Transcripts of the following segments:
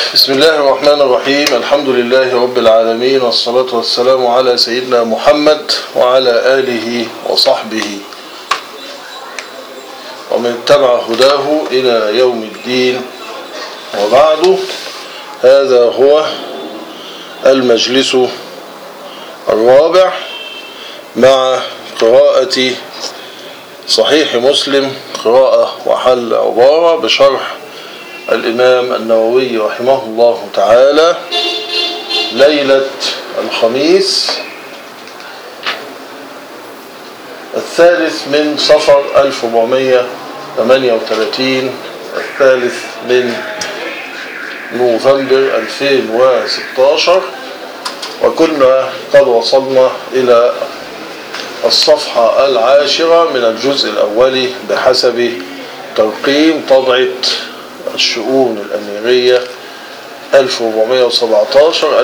بسم الله الرحمن الرحيم الحمد لله رب العالمين والصلاة والسلام على سيدنا محمد وعلى آله وصحبه ومن اتبع هداه إلى يوم الدين وبعد هذا هو المجلس الرابع مع قراءة صحيح مسلم قراءة وحل عبارة بشرح الإمام النووي رحمه الله تعالى ليلة الخميس الثالث من صفر 1438 الثالث من نوفمبر 2016 وكنا قد وصلنا إلى الصفحة العاشرة من الجزء الأول بحسب ترقيم طبعة الشؤون الأميرية 1417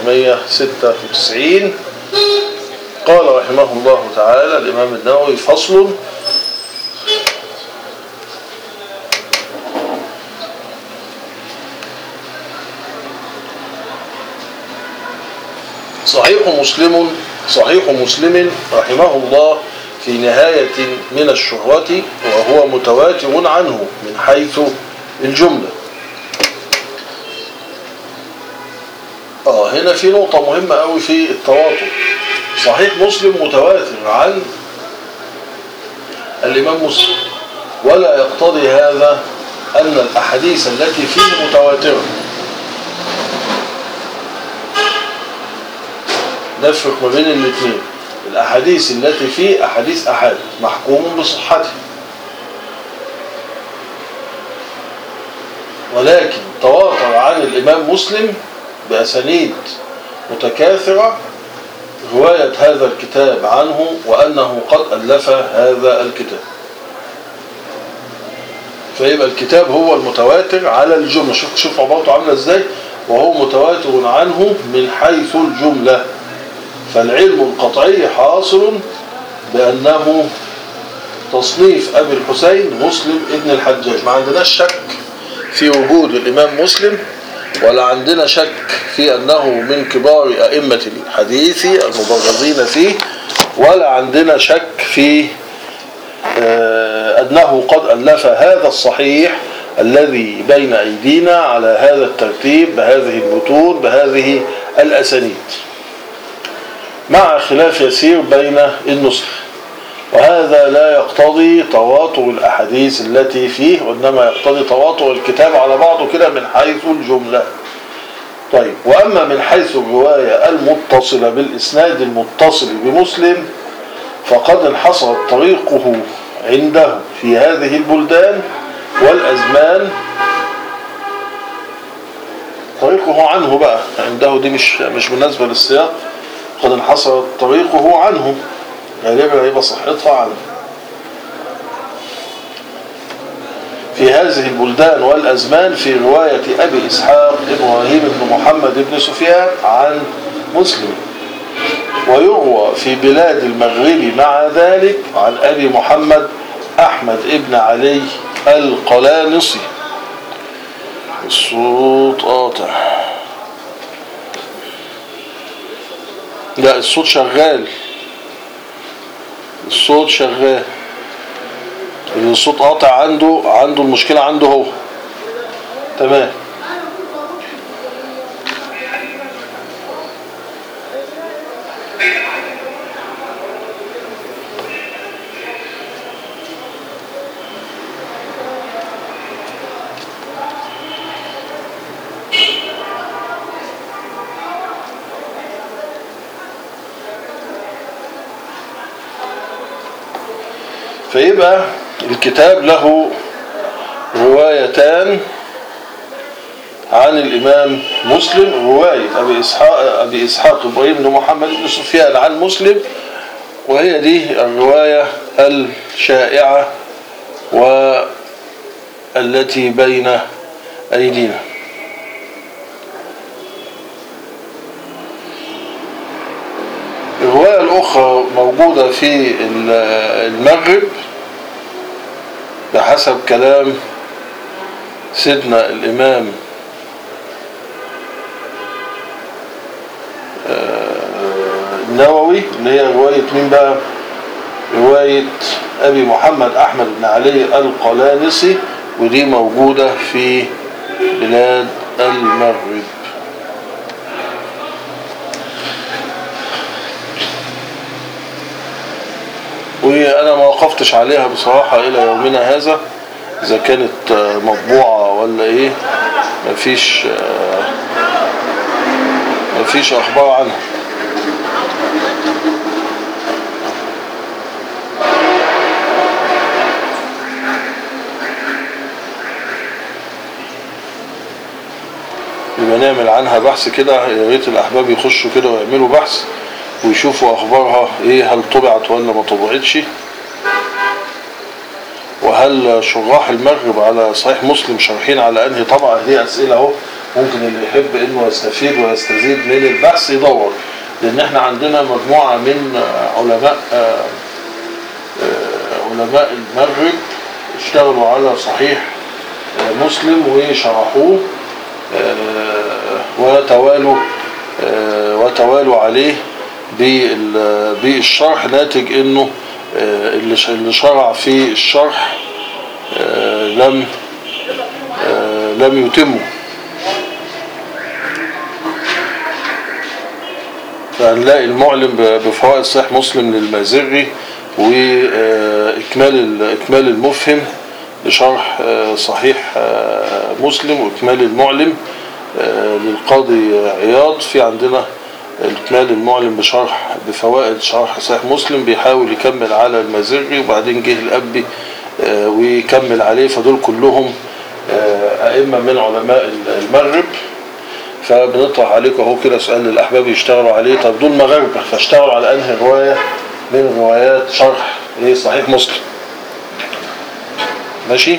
1996 قال رحمه الله تعالى الإمام النووي فصل صحيح مسلم صحيح مسلم رحمه الله في نهاية من الشهرة وهو متواتر عنه من حيث الجملة آه هنا في نقطة مهمة قوي في التواتر صحيح مسلم متواتر عن الإمام مسلم ولا يقتضي هذا أن الأحاديث التي فيه متواترة نفرق ما بين الاثنين الأحاديث التي فيه أحاديث أحاد محكوم بصحتها ولكن تواتر عن الإمام مسلم بأسانيد متكاثرة رواية هذا الكتاب عنه وأنه قد ألف هذا الكتاب فيبقى الكتاب هو المتواتر على الجملة شوف شوف عبارته عاملة ازاي وهو متواتر عنه من حيث الجملة فالعلم القطعي حاصل بأنه تصنيف أبي الحسين مسلم ابن الحجاج ما عندناش شك في وجود الإمام مسلم ولا عندنا شك في أنه من كبار أئمة الحديث المبرزين فيه ولا عندنا شك في أنه قد ألف هذا الصحيح الذي بين أيدينا على هذا الترتيب بهذه المتون بهذه الأسانيد مع خلاف يسير بين النسخ وهذا لا يقتضي تواتر الأحاديث التي فيه وإنما يقتضي تواتر الكتاب على بعضه كده من حيث الجملة طيب وأما من حيث الرواية المتصلة بالإسناد المتصل بمسلم فقد انحصرت طريقه عنده في هذه البلدان والأزمان طريقه عنه بقى عنده دي مش مش مناسبة للسياق قد انحصرت طريقه عنه غالبا هيبقى صحتها عنه في هذه البلدان والأزمان في رواية أبي إسحاق إبراهيم بن محمد بن سفيان عن مسلم ويروى في بلاد المغرب مع ذلك عن أبي محمد أحمد ابن علي القلانصي الصوت قاطع لا الصوت شغال الصوت شغال اللي الصوت قاطع عنده عنده المشكلة عنده هو تمام فيبقى الكتاب له روايتان عن الإمام مسلم رواية أبي إسحاق, أبي إسحاق إبراهيم بن محمد بن سفيان عن مسلم وهي دي الرواية الشائعة والتي بين أيدينا الرواية الأخرى موجودة في المغرب بحسب كلام سيدنا الإمام الراوي اللي هي رواية مين بقى رواية أبي محمد أحمد بن علي القلانسي ودي موجودة في بلاد المغرب وأنا ما وقفتش عليها بصراحة إلى يومنا هذا إذا كانت مطبوعة ولا إيه مفيش مفيش أخبار عنها يبقى نعمل عنها بحث كده يا ريت الأحباب يخشوا كده ويعملوا بحث ويشوفوا أخبارها إيه هل طبعت ولا ما طبعتش وهل شراح المغرب على صحيح مسلم شارحين على أنهي طبعة دي أسئلة أهو ممكن اللي يحب إنه يستفيد ويستزيد من البحث يدور لأن إحنا عندنا مجموعة من علماء علماء المغرب اشتغلوا على صحيح مسلم وشرحوه وتوالوا وتوالوا عليه بالشرح ناتج انه اللي شرع في الشرح لم لم يتمه فهنلاقي المعلم بفوائد صحيح مسلم للمازري واكمال اكمال المفهم لشرح صحيح مسلم واكمال المعلم للقاضي عياض في عندنا اكمال المعلم بشرح بفوائد شرح صحيح مسلم بيحاول يكمل على المازري وبعدين جه الأبي ويكمل عليه فدول كلهم أئمة من علماء المغرب فبنطرح عليكم اهو كده سؤال للأحباب يشتغلوا عليه طب دول مغاربة فاشتغلوا على أنهي رواية من روايات شرح ايه صحيح مسلم ماشي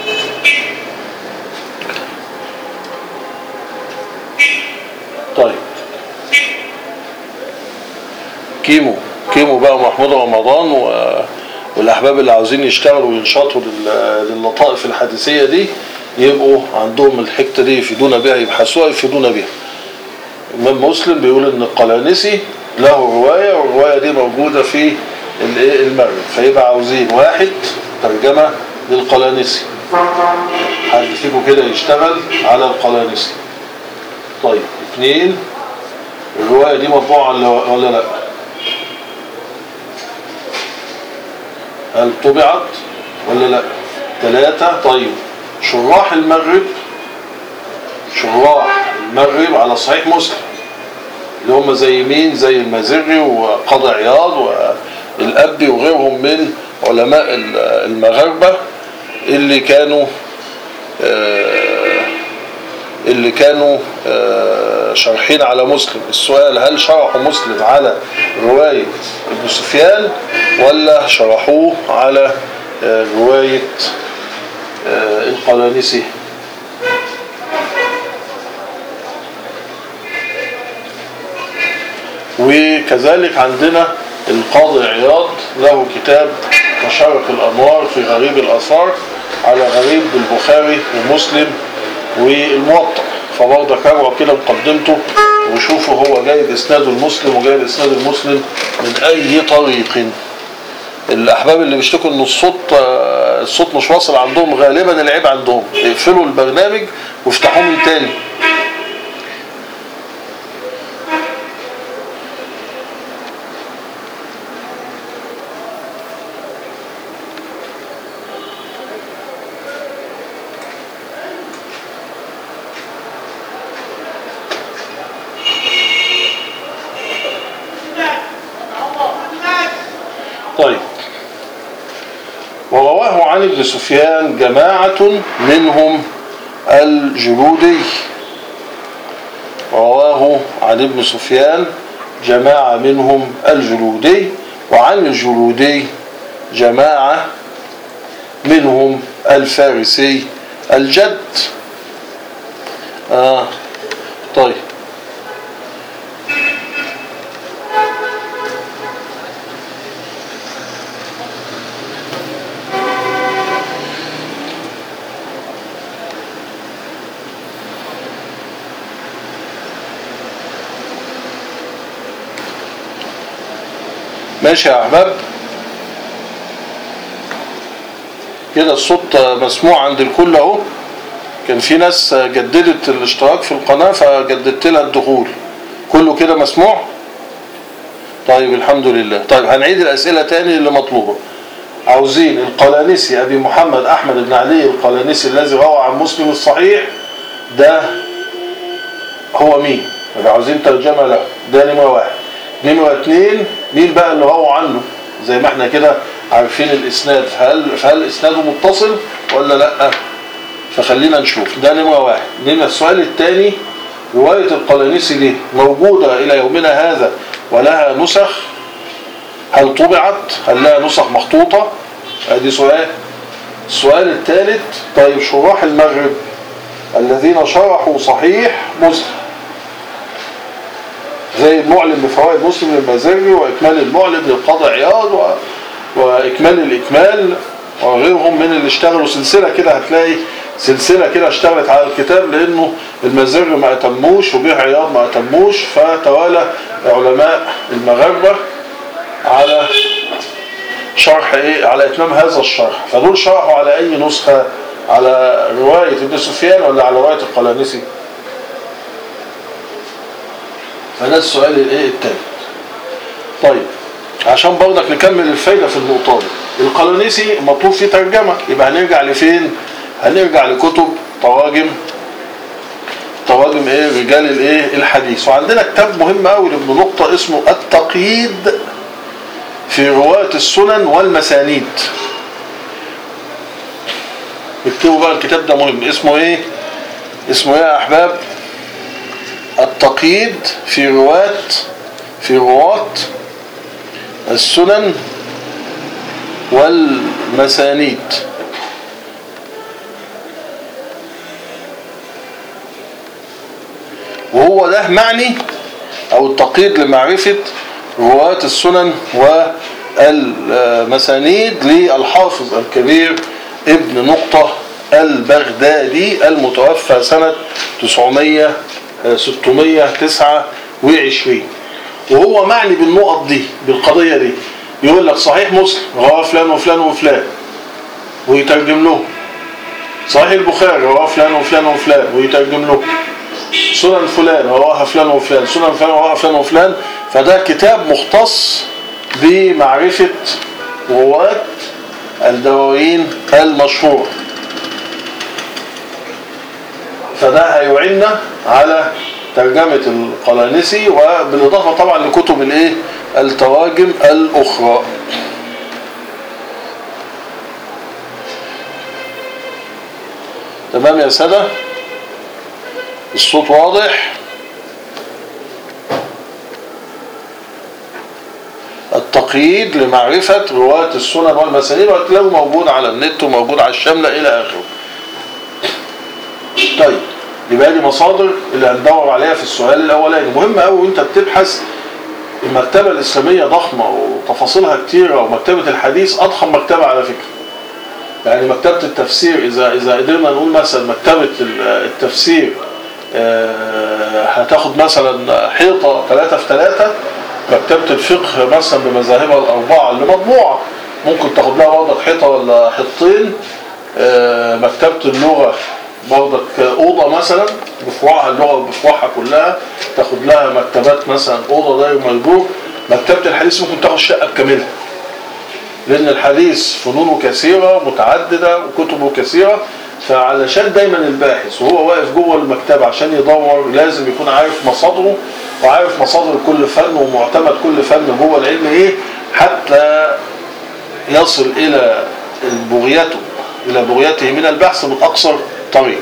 طيب كيمو كيمو بقى محمود رمضان و... والأحباب اللي عاوزين يشتغلوا وينشطوا لل... للطائف الحديثية دي يبقوا عندهم الحتة دي يفيدونا بها يبحثوها يفيدونا بها إمام مسلم بيقول إن القلانسي له رواية والرواية دي موجودة في المغرب فيبقى عاوزين واحد ترجمة للقلانسي حد فيكم كده يشتغل على القلانسي طيب اثنين الرواية دي مطبوعة ولا لا هل طبعت ولا لا ثلاثة طيب شراح المغرب شراح المغرب على صحيح مسلم اللي هم زي مين زي المازري وقاضي عياض والأبي وغيرهم من علماء المغاربة اللي كانوا اللي كانوا شارحين على مسلم السؤال هل شرحوا مسلم على رواية ابن سفيان ولا شرحوه على رواية القلانسي وكذلك عندنا القاضي عياض له كتاب مشارق الأنوار في غريب الأثار على غريب البخاري ومسلم والموطأ فبرضه كروا كده مقدمته وشوفوا هو جايب اسناد المسلم وجايب اسناد المسلم من اي طريق الاحباب اللي بيشتكوا ان الصوت الصوت مش واصل عندهم غالبا العيب عندهم اقفلوا البرنامج وافتحوه من تاني طيب ورواه عن ابن سفيان جماعة منهم الجلودي رواه عن ابن سفيان جماعة منهم الجلودي وعن الجلودي جماعة منهم الفارسي الجد آه طيب ماشي يا احباب كده الصوت مسموع عند الكل اهو كان في ناس جددت الاشتراك في القناة فجددت لها الدخول كله كده مسموع طيب الحمد لله طيب هنعيد الأسئلة تاني اللي مطلوبة عاوزين القلانسي أبي محمد أحمد بن علي القلانسي الذي روى عن مسلم الصحيح ده هو مين يبقى عاوزين ترجمة له ده نمرة واحد نمرة اتنين مين بقى اللي روى عنه زي ما احنا كده عارفين الإسناد هل هل إسناده متصل ولا لأ فخلينا نشوف ده نمرة واحد نمرة السؤال الثاني رواية القلانسي دي موجودة إلى يومنا هذا ولها نسخ هل طبعت هل لها نسخ مخطوطة ادي سؤال السؤال الثالث طيب شراح المغرب الذين شرحوا صحيح مسلم زي المعلم بفوائد مسلم للمزري واكمال المعلم للقاضي عياض و... واكمال الاكمال وغيرهم من اللي اشتغلوا سلسلة كده هتلاقي سلسلة كده اشتغلت على الكتاب لانه المزر ما اتموش وبيع عياض ما اتموش فتوالى علماء المغاربة على شرح ايه على اتمام هذا الشرح فدول شرحوا على اي نسخة على رواية ابن سفيان ولا على رواية القلانسي فده السؤال الايه التالت طيب عشان برضك نكمل الفايدة في النقطة دي القلانسي مطلوب فيه ترجمة يبقى هنرجع لفين هنرجع لكتب تراجم تراجم ايه رجال الايه الحديث وعندنا كتاب مهم قوي لابن نقطة اسمه التقييد في رواة السنن والمسانيد اكتبوا بقى الكتاب ده مهم اسمه ايه اسمه ايه يا احباب التقييد في رواة في رواة السنن والمسانيد وهو ده معني او التقييد لمعرفة رواة السنن والمسانيد للحافظ الكبير ابن نقطة البغدادي المتوفى سنة 900 629 وهو معني بالنقط دي بالقضية دي يقول لك صحيح مسلم رواه فلان وفلان وفلان ويترجم له صحيح البخاري رواه فلان وفلان وفلان ويترجم له سنن فلان رواها فلان وفلان سنن فلان رواها فلان وفلان فده كتاب مختص بمعرفة رواة الدواوين المشهورة فده هيعيننا على ترجمة القلانسي وبالإضافة طبعا لكتب الايه التراجم الأخرى تمام يا سادة الصوت واضح التقييد لمعرفة رواة السنن والمسانيد وهتلاقوه موجود على النت وموجود على الشاملة إلى آخره طيب يبقى دي مصادر اللي هندور عليها في السؤال الأولاني مهم قوي وانت بتبحث المكتبة الإسلامية ضخمة وتفاصيلها كتيرة ومكتبة الحديث أضخم مكتبة على فكرة يعني مكتبة التفسير إذا إذا قدرنا نقول مثلا مكتبة التفسير هتاخد مثلا حيطة ثلاثة في ثلاثة مكتبة الفقه مثلا بمذاهبها الأربعة اللي مطبوعة ممكن تاخد لها برضك حيطة ولا حيطتين مكتبة اللغة برضك أوضة مثلا بفروعها اللغة بفروعها كلها تاخد لها مكتبات مثلا أوضة داير مجبور مكتبة الحديث ممكن تاخد شقة بكاملها لأن الحديث فنونه كثيرة متعددة وكتبه كثيرة فعلشان دايما الباحث وهو واقف جوه المكتبة عشان يدور لازم يكون عارف مصادره وعارف مصادر كل فن ومعتمد كل فن جوه العلم ايه حتى يصل الى بغيته الى بغيته من البحث من اقصر طريق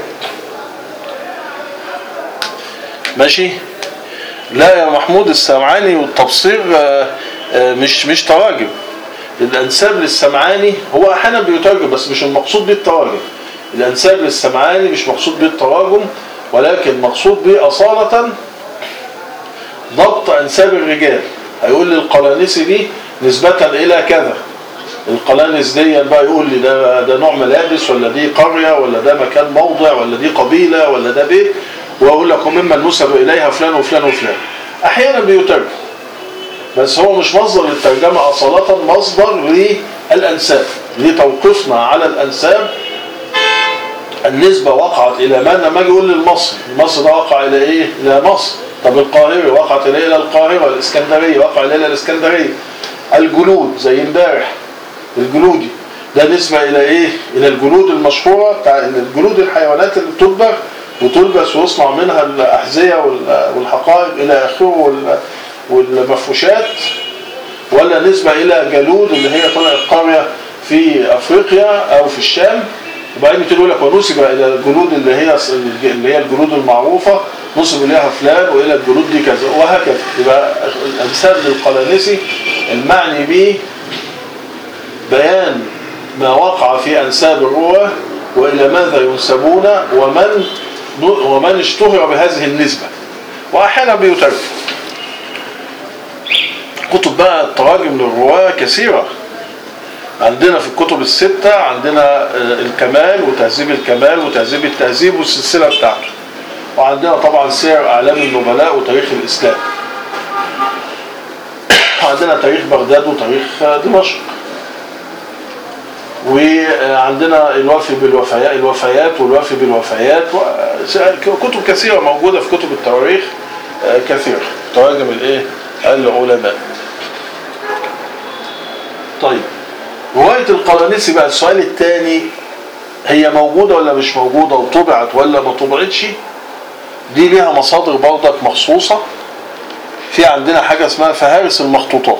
ماشي لا يا محمود السمعاني والتبصير مش مش تراجم الانساب للسمعاني هو احيانا بيترجم بس مش المقصود بيه التراجم الانساب للسمعاني مش مقصود بيه التراجم ولكن مقصود بيه اصالة ضبط انساب الرجال هيقول لي القلانسي دي نسبة الى كذا القلانس دي بقى يقول لي ده ده نوع ملابس ولا دي قرية ولا ده مكان موضع ولا دي قبيلة ولا ده بيت واقول لك ممن نسب اليها فلان وفلان وفلان احيانا بيترجم بس هو مش مصدر للترجمة أصالة مصدر للأنساب لتوقفنا على الأنساب النسبة وقعت إلى من لما أجي أقول للمصري مصر ده وقع إلى إيه؟ إلى مصر طب القاهرة وقعت إلى إلى القاهرة الإسكندرية وقع إلى إلى الإسكندرية الجلود زي امبارح الجلودي ده نسبة إلى إيه؟ إلى الجلود المشهورة بتاع الجلود الحيوانات اللي بتدبر وتلبس ويصنع منها الأحذية والحقائب إلى آخره والمفروشات ولا نسبة إلى جلود اللي هي طلعت قرية في أفريقيا أو في الشام وبعدين تقول لك ونسب إلى الجلود اللي هي اللي هي الجلود المعروفة نسب إليها فلان وإلى الجلود دي كذا وهكذا يبقى الأمثال للقلانسي المعني به بيان ما وقع في أنساب الرواه وإلى ماذا ينسبون ومن ومن اشتهر بهذه النسبة وأحيانا بيترجم كتب بقى التراجم للرواة كثيرة عندنا في الكتب الستة عندنا الكمال وتهذيب الكمال وتهذيب التهذيب والسلسلة بتاعته وعندنا طبعا سير أعلام النبلاء وتاريخ الإسلام وعندنا تاريخ بغداد وتاريخ دمشق وعندنا الوفي بالوفيات الوفيات والوفي بالوفيات كتب كثيرة موجودة في كتب التواريخ كثيرة تراجم الايه العلماء طيب رواية القرانسي بقى السؤال الثاني هي موجودة ولا مش موجودة وطبعت ولا ما طبعتش دي ليها مصادر برضك مخصوصة في عندنا حاجة اسمها فهارس المخطوطات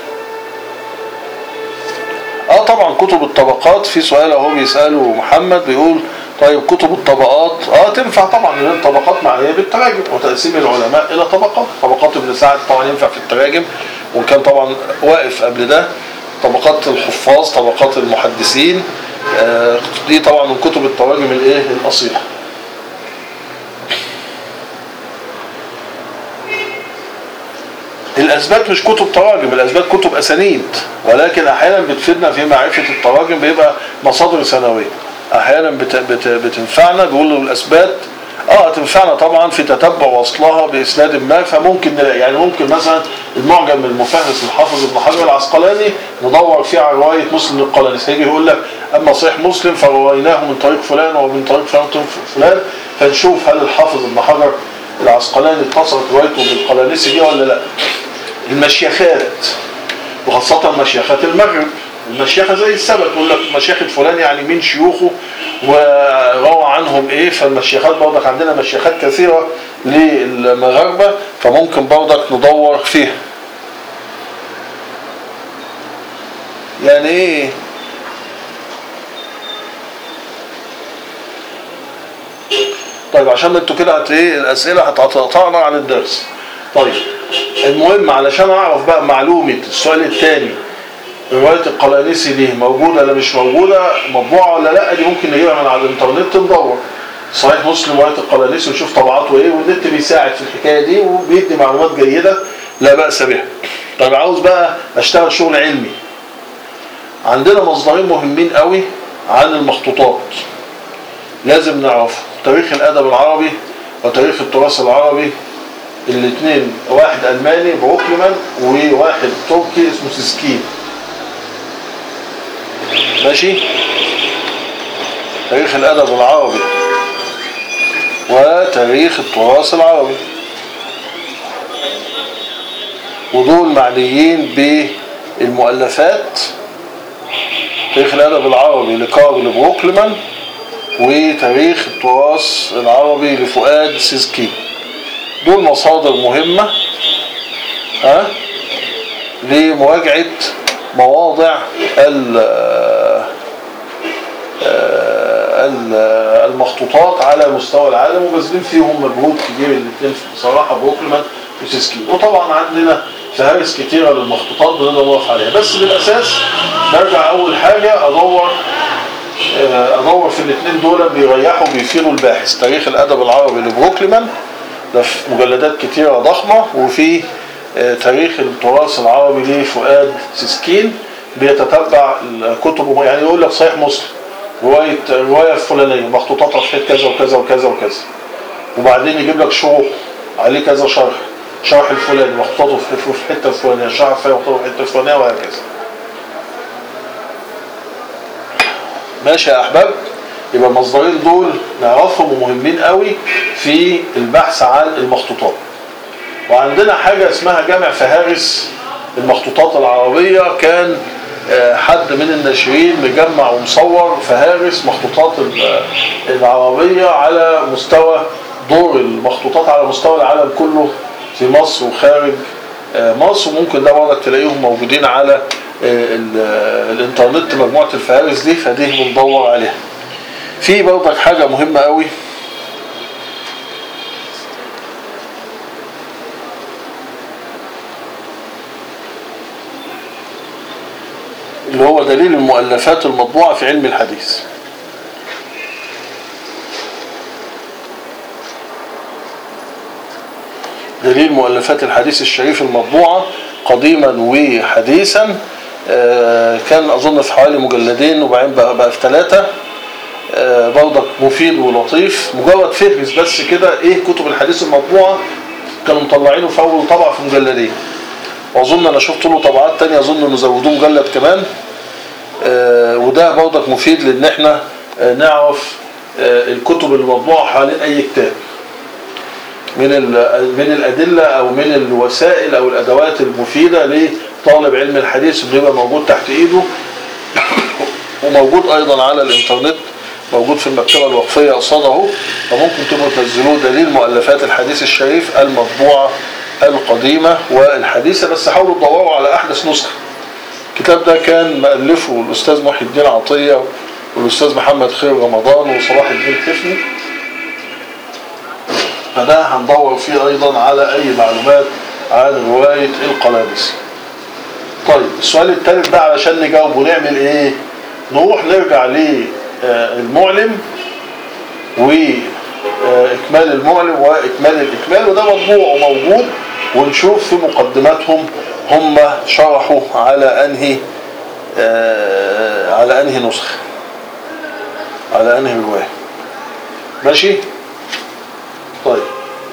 اه طبعا كتب الطبقات في سؤال اهو بيسأله محمد بيقول طيب كتب الطبقات اه تنفع طبعا لان الطبقات معنيه بالتراجم وتقسيم العلماء الى طبقات طبقات ابن سعد طبعا ينفع في التراجم وكان طبعا واقف قبل ده طبقات الحفاظ طبقات المحدثين آه دي طبعا من كتب التراجم الايه الاصيله الأثبات مش كتب تراجم الأثبات كتب أسانيد ولكن أحيانا بتفيدنا في معرفة التراجم بيبقى مصادر ثانوية أحيانا بت بت بتنفعنا بيقول له الأثبات اه تنفعنا طبعا في تتبع وصلها بإسناد ما فممكن نلاقي يعني ممكن مثلا المعجم المفهرس الحافظ ابن حجر العسقلاني ندور فيه على رواية مسلم القلاني هيجي يقول لك أما صحيح مسلم فرويناه من طريق فلان ومن طريق فلان فلان فنشوف هل الحافظ ابن حجر العسقلاني اتصلت روايته بالقلانسي دي ولا لا المشيخات وخاصة مشيخات المغرب المشيخة زي السبت يقول لك مشيخة فلان يعني مين شيوخه وروى عنهم ايه فالمشيخات برضك عندنا مشيخات كثيرة للمغاربة فممكن برضك ندور فيها يعني ايه طيب عشان انتوا كده هت ايه الاسئله هتقطعنا عن الدرس طيب المهم علشان اعرف بقى معلومه السؤال الثاني روايه القلانسي دي موجوده ولا مش موجوده مطبوعه ولا لا دي ممكن نجيبها من على الانترنت ندور صحيح مسلم روايه القلانسي ونشوف طبعاته ايه والنت بيساعد في الحكايه دي وبيدي معلومات جيده لا باس بها طيب عاوز بقى اشتغل شغل علمي عندنا مصدرين مهمين قوي عن المخطوطات لازم نعرفه تاريخ الادب العربي وتاريخ التراث العربي الاثنين واحد الماني بروكلمان وواحد تركي اسمه سيسكين ماشي تاريخ الادب العربي وتاريخ التراث العربي ودول معنيين بالمؤلفات تاريخ الادب العربي لكارل بروكلمان وتاريخ التراث العربي لفؤاد سيسكي دول مصادر مهمة ها لمراجعة مواضع المخطوطات على مستوى العالم وبذلين فيهم مجهود كبير الاثنين بصراحة بروكلمان وسيسكي وطبعا عندنا فهارس كتيرة للمخطوطات بنقدر نقف عليها بس بالأساس برجع أول حاجة أدور ادور في الاثنين دول بيريحوا بيفيدوا الباحث تاريخ الادب العربي لبروكلمان ده في مجلدات كتيرة ضخمة وفي تاريخ التراث العربي لفؤاد سيسكين بيتتبع كتبه يعني يقول لك صحيح مسلم رواية رواية فلانية مخطوطاتها في كذا وكذا وكذا وكذا وبعدين يجيب لك شروح عليه كذا شرح شرح الفلاني مخطوطه في في الحته الفلانيه شرح الفلاني مخطوطه في الحته الفلانيه وهكذا ماشي يا احباب يبقى المصدرين دول نعرفهم ومهمين قوي في البحث عن المخطوطات وعندنا حاجة اسمها جامع فهارس المخطوطات العربية كان آه، حد من الناشرين مجمع ومصور فهارس مخطوطات ال- العربية على مستوى دور المخطوطات على مستوى العالم كله في مصر وخارج آه، مصر وممكن ده برضك تلاقيهم موجودين على آه، ال- آه، الانترنت مجموعة الفهارس دي فدي بندور عليها في برضك حاجة مهمة قوي اللي هو دليل المؤلفات المطبوعة في علم الحديث دليل مؤلفات الحديث الشريف المطبوعة قديما وحديثا آه، كان أظن في حوالي مجلدين وبعدين بقى بقى في ثلاثة آه، برضك مفيد ولطيف مجرد فهرس بس كده ايه كتب الحديث المطبوعة كانوا مطلعينه في أول طبعة في مجلدين وأظن أنا شفت له طبعات تانية أظن إنه زودوه مجلد كمان آه، وده برضك مفيد لان احنا آه، نعرف آه، الكتب المطبوعه حوالين اي كتاب من ال- من الادله او من الوسائل او الادوات المفيده لطالب علم الحديث انه يبقى موجود تحت ايده وموجود ايضا على الانترنت موجود في المكتبه الوقفيه قصاده فممكن تبقوا تنزلوه دليل مؤلفات الحديث الشريف المطبوعه القديمه والحديثه بس حاولوا تدوروا على احدث نسخه الكتاب ده كان مؤلفه الأستاذ محي الدين عطية والأستاذ محمد خير رمضان وصلاح الدين حفني فده هندور فيه أيضا على أي معلومات عن رواية القلابسي طيب السؤال الثالث ده علشان نجاوبه نعمل ايه نروح نرجع للمعلم وإكمال المعلم وإكمال الإكمال وده مطبوع وموجود ونشوف في مقدماتهم هم شرحوا على أنهي آه، على أنهي نسخة على أنهي رواية ماشي طيب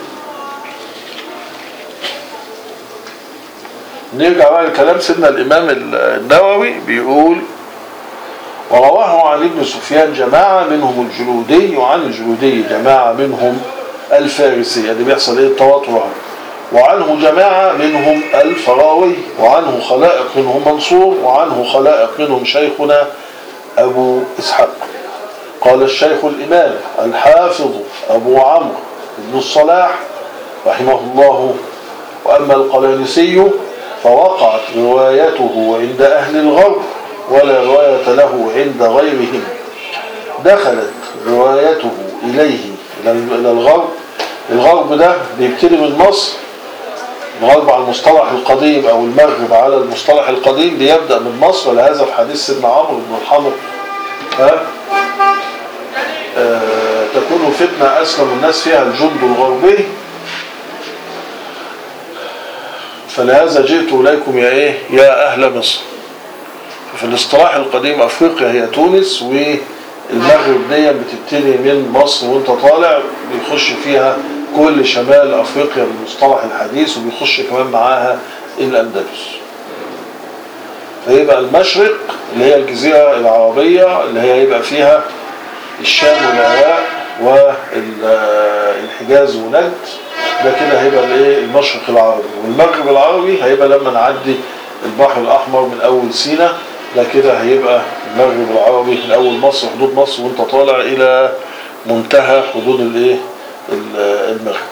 نرجع بقى لكلام سيدنا الإمام النووي بيقول ورواه عن ابن سفيان جماعة منهم الجلودي وعن الجلودي جماعة منهم الفارسي يعني بيحصل ايه التواتر اهو. وعنه جماعة منهم الفراوي وعنه خلائق منهم منصور وعنه خلائق منهم شيخنا أبو إسحاق قال الشيخ الإمام الحافظ أبو عمرو بن الصلاح رحمه الله وأما القلانسي فوقعت روايته عند أهل الغرب ولا رواية له عند غيرهم دخلت روايته إليه إلى إلى الغرب الغرب ده بيبتدي من مصر الغرب على المصطلح القديم أو المغرب على المصطلح القديم بيبدأ من مصر ولهذا في حديث سيدنا عمرو بن الحمر ها آه تكون فتنة أسلم الناس فيها الجند الغربي فلهذا جئت إليكم يا إيه يا أهل مصر في الاصطلاح القديم أفريقيا هي تونس والمغرب دي بتبتدي من مصر وانت طالع بيخش فيها كل شمال أفريقيا بالمصطلح الحديث وبيخش كمان معاها الأندلس فيبقى المشرق اللي هي الجزيرة العربية اللي هي يبقى فيها الشام والعراق والحجاز ونجد ده كده هيبقى الايه المشرق العربي والمغرب العربي هيبقى لما نعدي البحر الأحمر من أول سينا ده كده هيبقى المغرب العربي من أول مصر حدود مصر وانت طالع إلى منتهى حدود الايه المغرب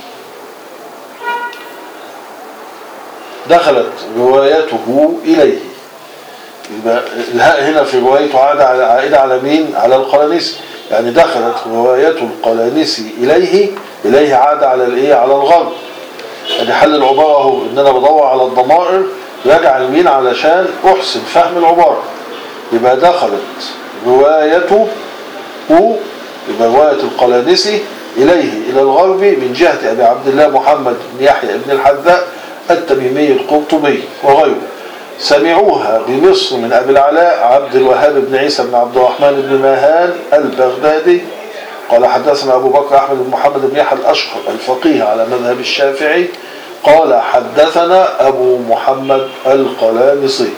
دخلت روايته إليه يبقى الهاء هنا في روايته عادة على عائدة على مين؟ على القلانسي يعني دخلت رواية القلانسي إليه إليه عاد على الإيه؟ على الغرب يعني حل العبارة اهو إن أنا بدور على الضمائر راجع لمين علشان أحسن فهم العبارة يبقى دخلت روايته يبقى رواية القلانسي إليه إلى الغرب من جهة أبي عبد الله محمد بن يحيى بن الحذاء التميمي القرطبي وغيره سمعوها بمصر من أبي العلاء عبد الوهاب بن عيسى بن عبد الرحمن بن ماهان البغدادي قال حدثنا أبو بكر أحمد بن محمد بن يحيى الأشقر الفقيه على مذهب الشافعي قال حدثنا أبو محمد القلامصي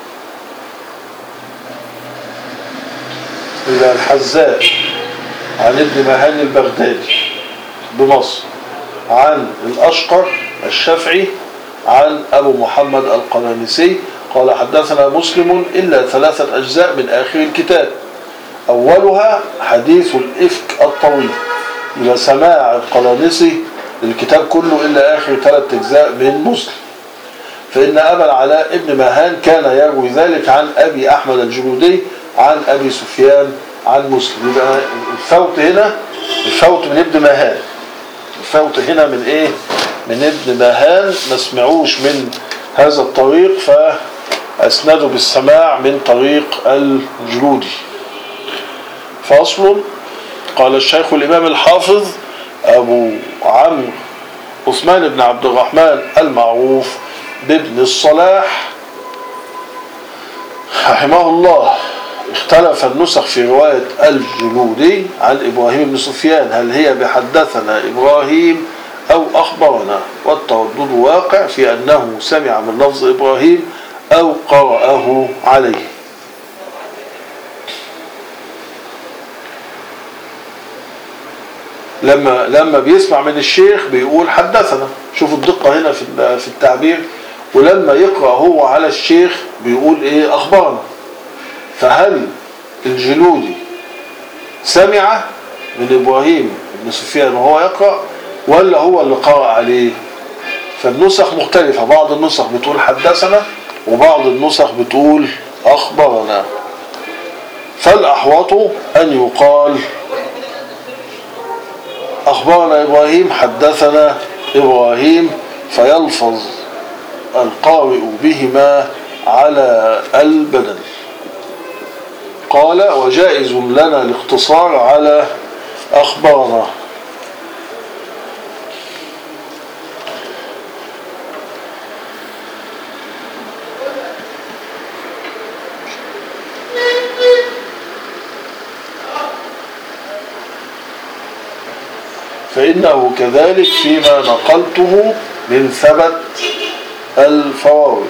إلى الحزاء عن ابن مهان البغدادي بمصر عن الأشقر الشافعي عن أبو محمد القلامسي قال حدثنا مسلم إلا ثلاثة أجزاء من آخر الكتاب أولها حديث الإفك الطويل إلى سماع القلامسي للكتاب كله إلا آخر ثلاث أجزاء من مسلم فإن أبا العلاء ابن مهان كان يروي ذلك عن أبي أحمد الجلودي عن أبي سفيان عن مسلم يبقى الفوت هنا الفوت من ابن مهان الفوت هنا من ايه من ابن مهان ما سمعوش من هذا الطريق فأسندوا بالسماع من طريق الجلودي فأصل قال الشيخ الإمام الحافظ أبو عمرو عثمان بن عبد الرحمن المعروف بابن الصلاح رحمه الله اختلف النسخ في رواية الجلودي عن إبراهيم بن سفيان هل هي بحدثنا إبراهيم أو أخبرنا والتردد واقع في أنه سمع من لفظ إبراهيم أو قرأه عليه لما لما بيسمع من الشيخ بيقول حدثنا شوفوا الدقة هنا في في التعبير ولما يقرأ هو على الشيخ بيقول ايه أخبرنا فهل الجلودي سمع من إبراهيم بن سفيان وهو يقرأ ولا هو اللي قرأ عليه فالنسخ مختلفة بعض النسخ بتقول حدثنا وبعض النسخ بتقول أخبرنا فالأحوط أن يقال أخبرنا إبراهيم حدثنا إبراهيم فيلفظ القارئ بهما على البدن قال وجائز لنا الاقتصار على أخبارنا فإنه كذلك فيما نقلته من ثبت الفواوي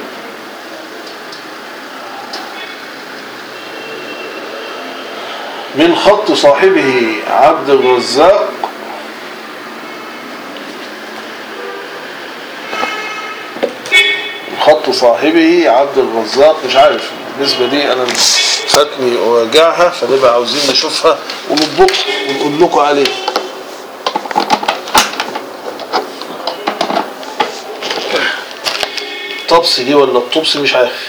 من خط صاحبه عبد الرزاق خط صاحبه عبد الرزاق مش عارف النسبة دي أنا فاتني أراجعها فنبقى عاوزين نشوفها ونطبق ونقول لكم عليه طبس دي ولا الطبس مش عارف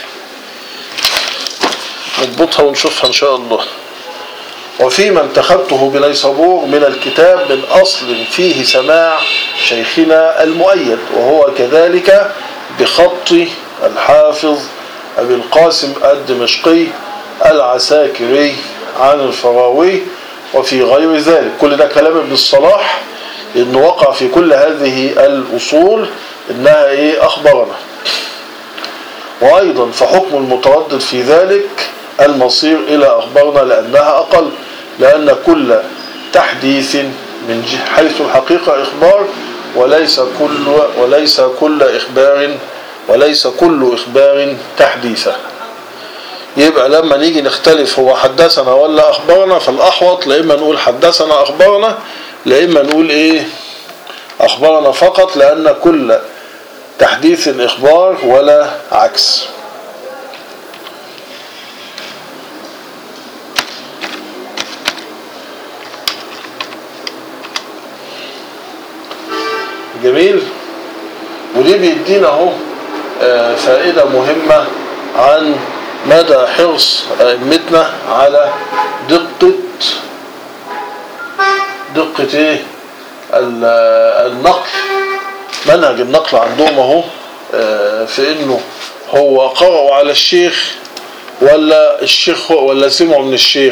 نضبطها ونشوفها إن شاء الله وفيما انتخبته بنيسابور من الكتاب من أصل فيه سماع شيخنا المؤيد وهو كذلك بخط الحافظ أبي القاسم الدمشقي العساكري عن الفراوي وفي غير ذلك كل ده كلام ابن الصلاح إنه وقع في كل هذه الأصول إنها إيه أخبرنا وأيضا فحكم المتردد في ذلك المصير إلى أخبارنا لأنها أقل لأن كل تحديث من حيث الحقيقة إخبار وليس كل وليس كل إخبار وليس كل إخبار تحديثا يبقى لما نيجي نختلف هو حدثنا ولا أخبرنا فالأحوط لإما نقول حدثنا أخبرنا لإما نقول إيه أخبرنا فقط لأن كل تحديث إخبار ولا عكس جميل ودي بيدينا اهو فائدة مهمة عن مدى حرص أئمتنا على دقة دقة ايه النقل منهج النقل عندهم اهو في انه هو قرأوا على الشيخ ولا الشيخ ولا سمعوا من الشيخ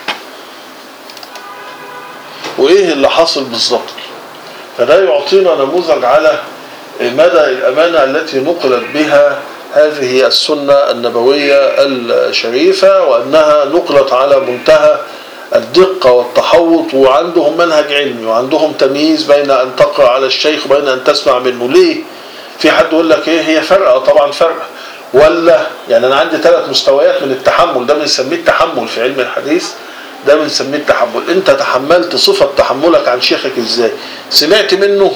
وايه اللي حصل بالظبط فده يعطينا نموذج على مدى الأمانة التي نقلت بها هذه السنة النبوية الشريفة وأنها نقلت على منتهى الدقة والتحوط وعندهم منهج علمي وعندهم تمييز بين أن تقرأ على الشيخ وبين أن تسمع منه ليه؟ في حد يقول لك إيه هي فرقة طبعا فرقة ولا يعني أنا عندي ثلاث مستويات من التحمل ده بنسميه التحمل في علم الحديث ده بنسميه التحمل أنت تحملت صفة تحملك عن شيخك إزاي؟ سمعت منه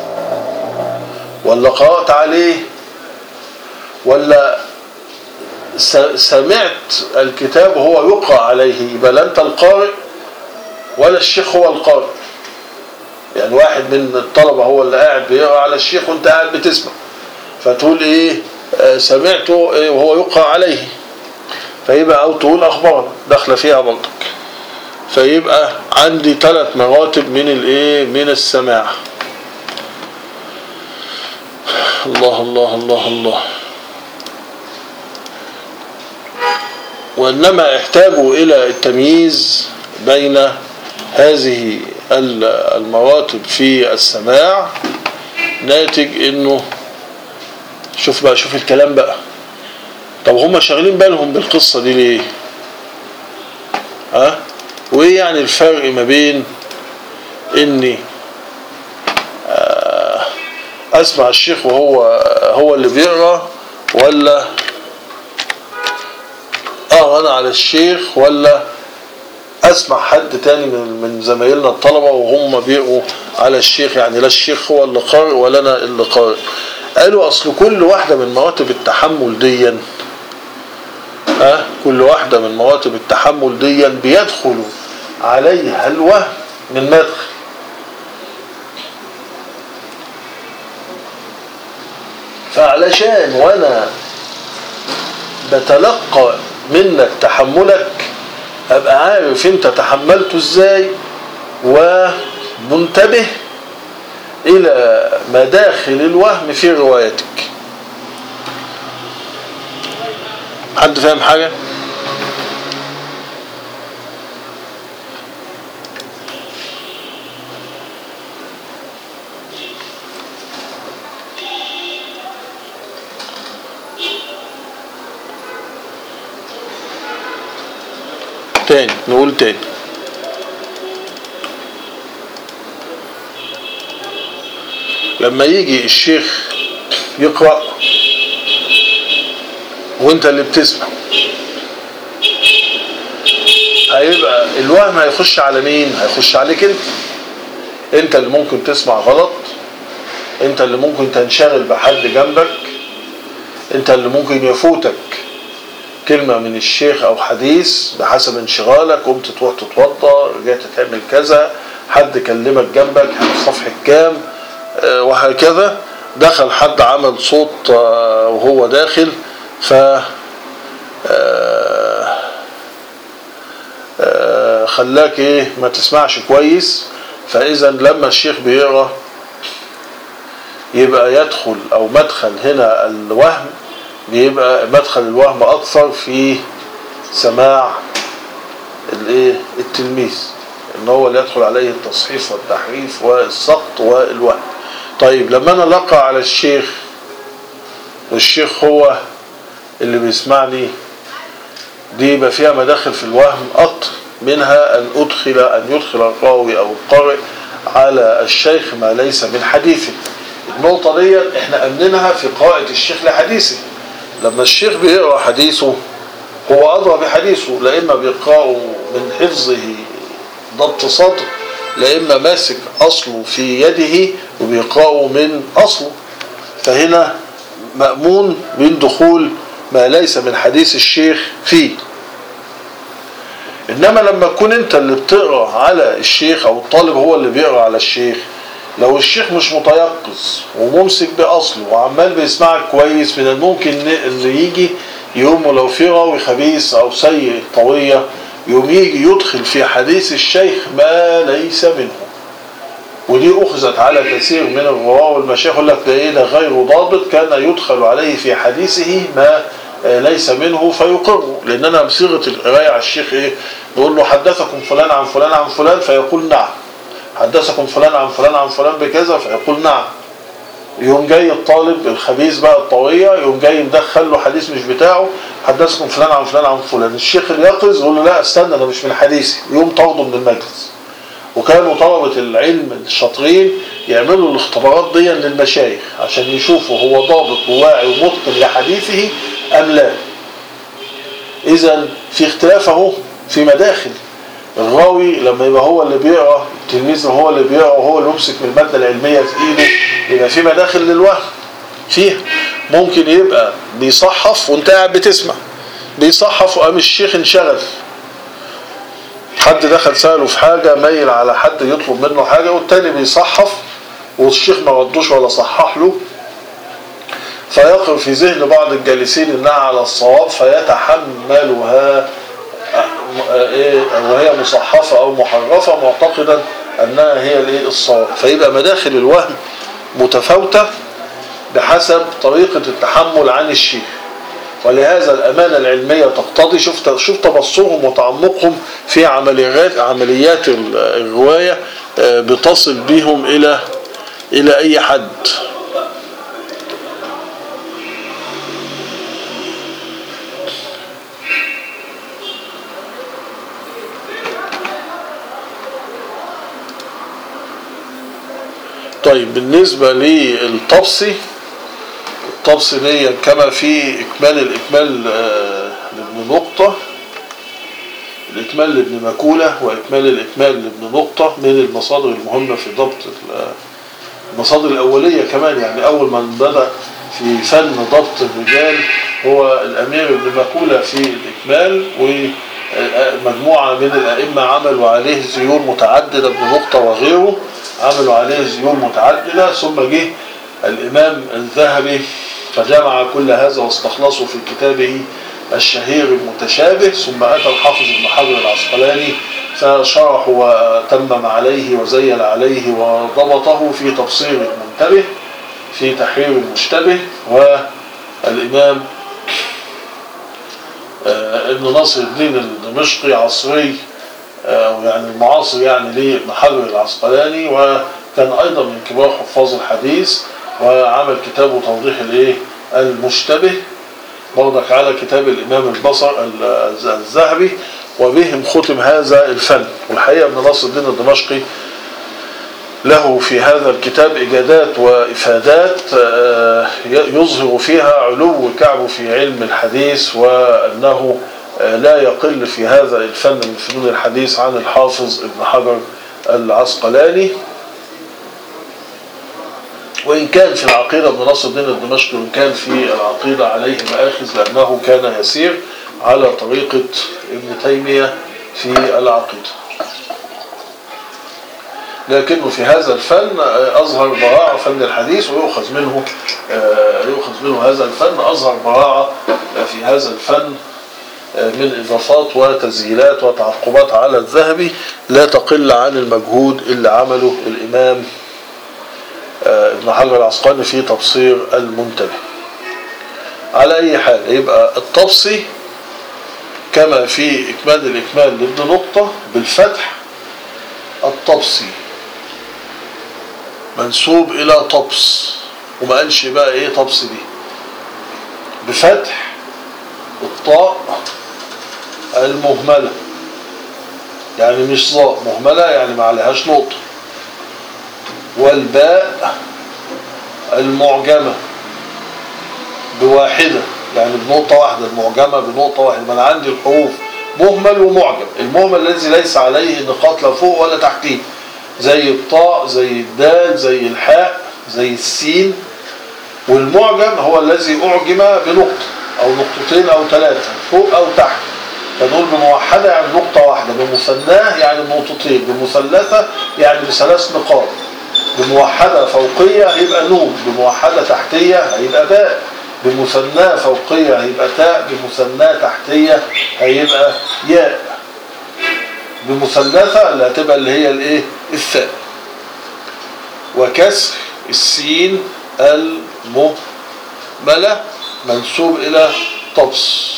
ولا قرأت عليه ولا سمعت الكتاب وهو يقرأ عليه يبقى لا أنت القارئ ولا الشيخ هو القارئ يعني واحد من الطلبة هو اللي قاعد بيقرأ على الشيخ وانت قاعد بتسمع فتقول ايه آه سمعته إيه وهو يقرأ عليه فيبقى او تقول اخبارنا داخله فيها برضك فيبقى عندي ثلاث مراتب من الايه من السماع الله الله الله الله وإنما احتاجوا إلى التمييز بين هذه المراتب في السماع ناتج انه شوف بقى شوف الكلام بقى طب هم شاغلين بالهم بالقصة دي ليه ها وايه يعني الفرق ما بين اني اسمع الشيخ وهو هو اللي بيقرا ولا اقرا انا على الشيخ ولا اسمع حد تاني من من زمايلنا الطلبه وهم بيقروا على الشيخ يعني لا الشيخ هو اللي قارئ ولا انا اللي قارئ قالوا اصل كل واحده من مراتب التحمل ديا ها كل واحده من مراتب التحمل ديا بيدخل عليها الوهم من مدخل فعلشان وانا بتلقى منك تحملك ابقى عارف انت تحملته ازاي ومنتبه الى مداخل الوهم في روايتك حد فاهم حاجة تاني نقول تاني لما يجي الشيخ يقرأ وانت اللي بتسمع هيبقى الوهم هيخش على مين هيخش عليك انت انت اللي ممكن تسمع غلط انت اللي ممكن تنشغل بحد جنبك انت اللي ممكن يفوتك كلمة من الشيخ او حديث بحسب انشغالك قمت تروح تتوضى رجعت تعمل كذا حد كلمك جنبك صفحة كام وهكذا دخل حد عمل صوت وهو داخل ف خلاك ايه ما تسمعش كويس فاذا لما الشيخ بيقرا يبقى يدخل او مدخل هنا الوهم بيبقى مدخل الوهم اكثر في سماع الايه التلميذ ان هو اللي يدخل عليه التصحيف والتحريف والسقط والوهم طيب لما انا لقى على الشيخ والشيخ هو اللي بيسمعني دي يبقى فيها مداخل في الوهم أكتر منها أن أدخل أن يدخل الراوي أو القارئ على الشيخ ما ليس من حديثه النقطة دي احنا أمنينها في قراءة الشيخ لحديثه لما الشيخ بيقرأ حديثه هو أدرى بحديثه لا إما بيقرأه من حفظه ضبط صدر لا إما ماسك أصله في يده وبيقرأه من أصله فهنا مأمون من دخول ما ليس من حديث الشيخ فيه إنما لما تكون أنت اللي بتقرأ على الشيخ أو الطالب هو اللي بيقرأ على الشيخ لو الشيخ مش متيقظ وممسك بأصله وعمال بيسمعك كويس من الممكن اللي يجي يقوم لو في راوي خبيث أو سيء طوية يقوم يجي يدخل في حديث الشيخ ما ليس منه ودي أخذت على كثير من الرواة والمشايخ يقول لك ده إيه ده غير ضابط كان يدخل عليه في حديثه ما ليس منه فيقره لأننا بصيغة القراية على الشيخ إيه نقول له حدثكم فلان عن فلان عن فلان فيقول نعم حدثكم فلان عن فلان عن فلان بكذا فيقول نعم يقوم جاي الطالب الخبيث بقى الطوية يقوم جاي مدخل له حديث مش بتاعه حدثكم فلان عن فلان عن فلان الشيخ اليقظ يقول له لا استنى انا مش من حديثي يقوم طرده من المجلس وكانوا طلبة العلم الشاطرين يعملوا الاختبارات دي للمشايخ عشان يشوفوا هو ضابط وواعي ومتقن لحديثه ام لا اذا في اختلاف اهو في مداخل الراوي لما يبقى هو اللي بيقرا التلميذ هو اللي بيقرا وهو اللي يمسك من الماده العلميه في ايده يبقى في مداخل للوهم فيها ممكن يبقى بيصحف وانت قاعد بتسمع بيصحف وقام الشيخ انشغل حد دخل سأله في حاجة ميل على حد يطلب منه حاجة والتاني بيصحف والشيخ ما ردوش ولا صحح له فيقر في ذهن بعض الجالسين انها على الصواب فيتحملها ايه وهي مصحفة او محرفة معتقدا انها هي الايه الصواب فيبقى مداخل الوهم متفاوتة بحسب طريقة التحمل عن الشيخ ولهذا الأمانة العلمية تقتضي شوف شوف تبصرهم وتعمقهم في عمليات عمليات الرواية بتصل بهم إلى إلى أي حد طيب بالنسبة للطبسي الطبسي دي كما في إكمال الإكمال لابن نقطة الإكمال لابن مكولة وإكمال الإكمال لابن نقطة من المصادر المهمة في ضبط المصادر الأولية كمان يعني أول من بدأ في فن ضبط الرجال هو الأمير ابن مكولة في الإكمال ومجموعة من الأئمة عملوا عليه زيون متعددة ابن نقطة وغيره عملوا عليه زيون متعددة ثم جه الإمام الذهبي فجمع كل هذا واستخلصه في كتابه الشهير المتشابه ثم أتى الحافظ ابن حجر العسقلاني فشرح وتمم عليه وزين عليه وضبطه في تبصير المنتبه في تحرير المشتبه والإمام ابن ناصر الدين الدمشقي عصري أو يعني المعاصر يعني لابن حجر العسقلاني وكان أيضا من كبار حفاظ الحديث وعمل كتابه توضيح الايه المشتبه برضك على كتاب الامام البصر الذهبي وبهم ختم هذا الفن والحقيقه ابن ناصر الدين الدمشقي له في هذا الكتاب إجادات وإفادات يظهر فيها علو كعبه في علم الحديث وأنه لا يقل في هذا الفن من فنون الحديث عن الحافظ ابن حجر العسقلاني وإن كان في العقيدة ابن ناصر الدين الدمشقي وإن كان في العقيدة عليه مآخذ لأنه كان يسير على طريقة ابن تيمية في العقيدة لكنه في هذا الفن أظهر براعة فن الحديث ويؤخذ منه يؤخذ منه هذا الفن أظهر براعة في هذا الفن من إضافات وتسجيلات وتعقبات على الذهبي لا تقل عن المجهود اللي عمله الإمام ابن حجر العسقلاني في تبصير المنتبه على أي حال يبقى التبصي كما في إكمال الإكمال لابن نقطة بالفتح التبصي منسوب إلى طبس وما قالش بقى إيه طبس دي بفتح الطاء المهملة يعني مش ظاء مهملة يعني ما عليهاش نقطة والباء المعجمة بواحدة يعني بنقطة واحدة المعجمة بنقطة واحدة ما أنا عندي الحروف مهمل ومعجم المهمل الذي ليس عليه نقاط لا فوق ولا تحتيه زي الطاء زي الدال زي الحاء زي السين والمعجم هو الذي أعجم بنقطة أو نقطتين أو ثلاثة فوق أو تحت فنقول بموحدة يعني نقطة واحدة بمثناه يعني نقطتين بمثلثة يعني بثلاث نقاط بموحدة فوقية هيبقى نون بموحدة تحتية هيبقى باء بمثناه فوقية هيبقى تاء بمثناه تحتية هيبقى ياء بمثلثة اللي هتبقى اللي هي الايه الثاء وكسر السين المهملة منسوب إلى طبس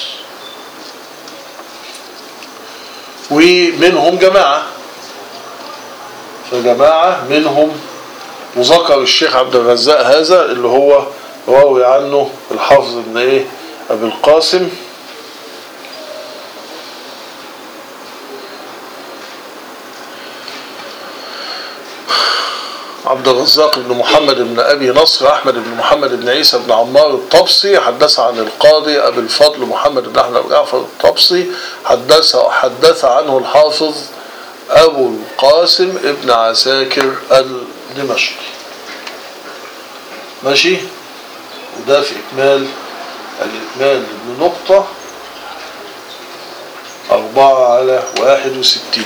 ومنهم جماعة فجماعة منهم وذكر الشيخ عبد الرزاق هذا اللي هو راوي عنه الحافظ ابن ايه ابي القاسم عبد الرزاق بن محمد بن ابي نصر احمد بن محمد بن عيسى بن عمار الطبسي حدث عن القاضي ابي الفضل محمد بن احمد بن جعفر الطبسي حدث حدث عنه الحافظ ابو القاسم ابن عساكر الدمشقي ماشي وده في إكمال الإكمال ابن نقطة أربعة على واحد وستين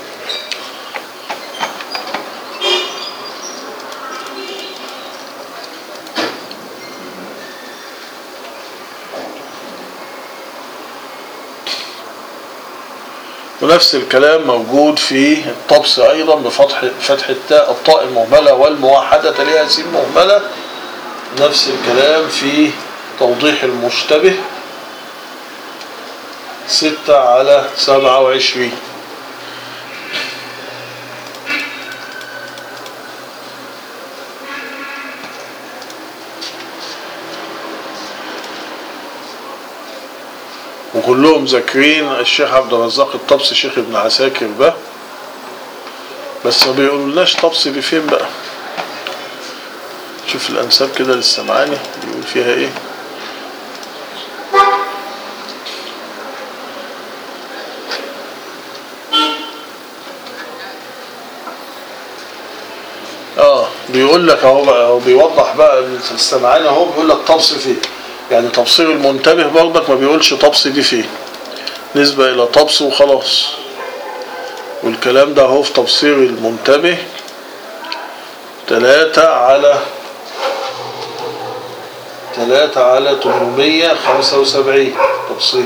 ونفس الكلام موجود في الطبس أيضا بفتح فتح التاء الطاء المهملة والموحدة لها سين مهملة نفس الكلام في توضيح المشتبه ستة على سبعة وعشرين وكلهم ذاكرين الشيخ عبد الرزاق الطبسي شيخ ابن عساكر ده بس ما بيقولولناش طبسي دي فين بقى شوف الأنساب كده للسمعاني بيقول فيها إيه اه بيقول لك اهو بقى هو بيوضح بقى السمعاني اهو بيقول لك طبس فيه يعني تبصير المنتبه برضك ما بيقولش طبس دي فيه نسبة إلى طبس وخلاص والكلام ده هو في تبصير المنتبه تلاتة على تلاتة على تمنمية خمسة وسبعين تبصير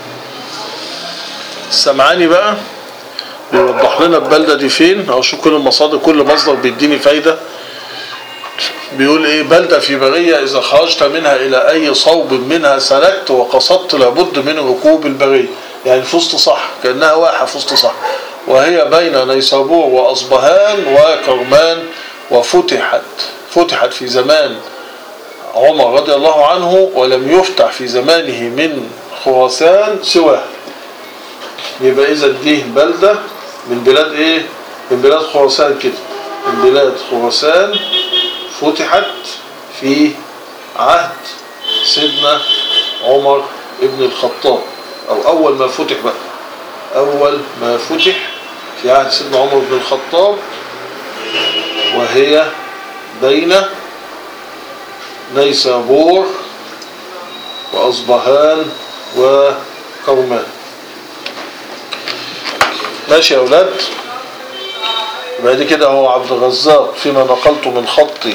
السمعاني بقى بيوضح لنا البلدة دي فين أو شوف كل المصادر كل مصدر بيديني فايدة بيقول ايه بلدة في برية إذا خرجت منها إلى أي صوب منها سلكت وقصدت لابد من ركوب البرية يعني في وسط صح كأنها واحة في وسط صح وهي بين نيسابور وأصبهان وكرمان وفتحت فتحت في زمان عمر رضي الله عنه ولم يفتح في زمانه من خراسان سواه يبقى إذا دي بلدة من بلاد إيه؟ من بلاد خراسان كده من بلاد خراسان فتحت في عهد سيدنا عمر ابن الخطاب أو أول ما فتح بقى أول ما فتح في عهد سيدنا عمر بن الخطاب وهي بين نيسابور وأصبهان وكرمان ماشي يا أولاد بعد كده هو عبد الرزاق فيما نقلته من خطي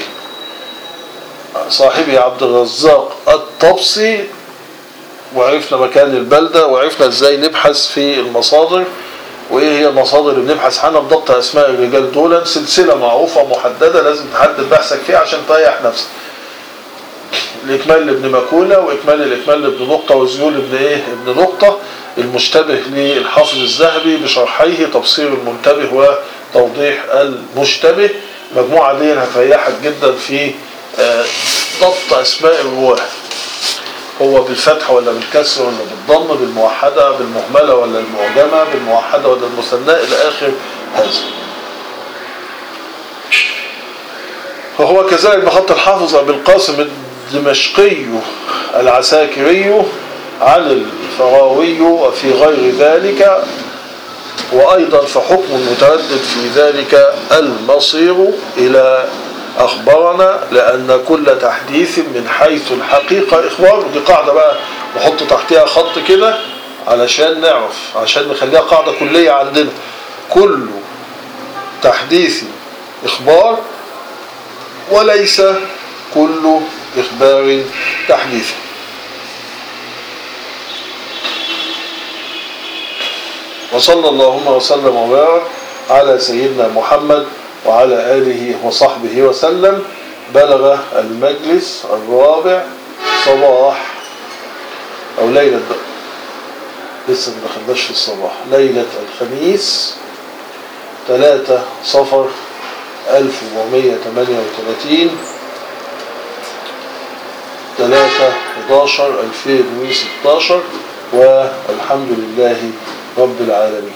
صاحبي عبد الرزاق الطبسي وعرفنا مكان البلدة وعرفنا ازاي نبحث في المصادر وايه هي المصادر اللي بنبحث عنها بضبط اسماء الرجال دول سلسلة معروفة محددة لازم تحدد بحثك فيها عشان تريح نفسك الإكمال لابن مكولة وإكمال الإكمال لابن نقطة وزيول ابن إيه ابن نقطة المشتبه للحافظ الذهبي بشرحيه تبصير المنتبه وتوضيح المشتبه مجموعة دي هتريحك جدا في ضبط أسماء الرواه هو بالفتح ولا بالكسر ولا بالضم بالموحدة بالمهملة ولا المعجمة بالموحدة ولا المثنى إلى آخر هذا وهو كذلك بخط الحافظ أبي القاسم الدمشقي العساكري عن الفراوي وفي غير ذلك وأيضا فحكم متردد في ذلك المصير إلى أخبرنا لأن كل تحديث من حيث الحقيقة إخبار ودي قاعدة بقى نحط تحتها خط كده علشان نعرف عشان نخليها قاعدة كلية عندنا كل تحديث إخبار وليس كل إخبار تحديث وصلى اللهم وسلم وبارك على سيدنا محمد وعلى آله وصحبه وسلم بلغ المجلس الرابع صباح أو ليلة بقى لسه ما دخلناش في الصباح ليلة الخميس ثلاثة صفر 1438 3 11 2016 والحمد لله رب العالمين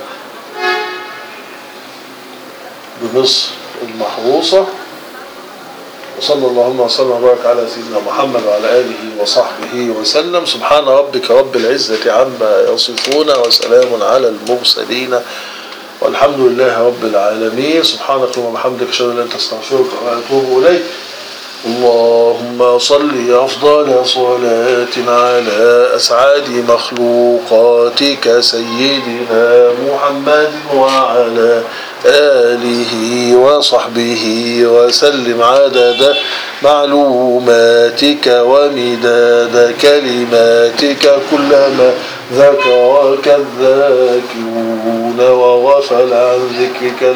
بمصر المحروسة وصلى اللهم وسلم وبارك على سيدنا محمد وعلى آله وصحبه وسلم سبحان ربك رب العزة عما يصفون وسلام على المرسلين والحمد لله رب العالمين سبحانك اللهم وبحمدك اشهد ان لا اله الا انت استغفرك واتوب اليك اللهم صل أفضل صلاة على أسعد مخلوقاتك سيدنا محمد وعلى آله وصحبه وسلم عدد معلوماتك ومداد كلماتك كلما ذكرك الذاكرون وغفل عن ذكرك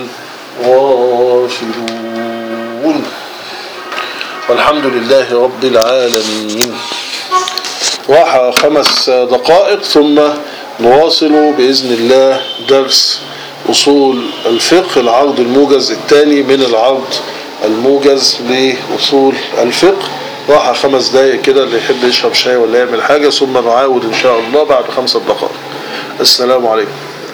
الغافلون والحمد لله رب العالمين راح خمس دقائق ثم نواصل بإذن الله درس أصول الفقه العرض الموجز الثاني من العرض الموجز لأصول الفقه راح خمس دقائق كده اللي يحب يشرب شاي ولا يعمل حاجة ثم نعاود إن شاء الله بعد خمسة دقائق السلام عليكم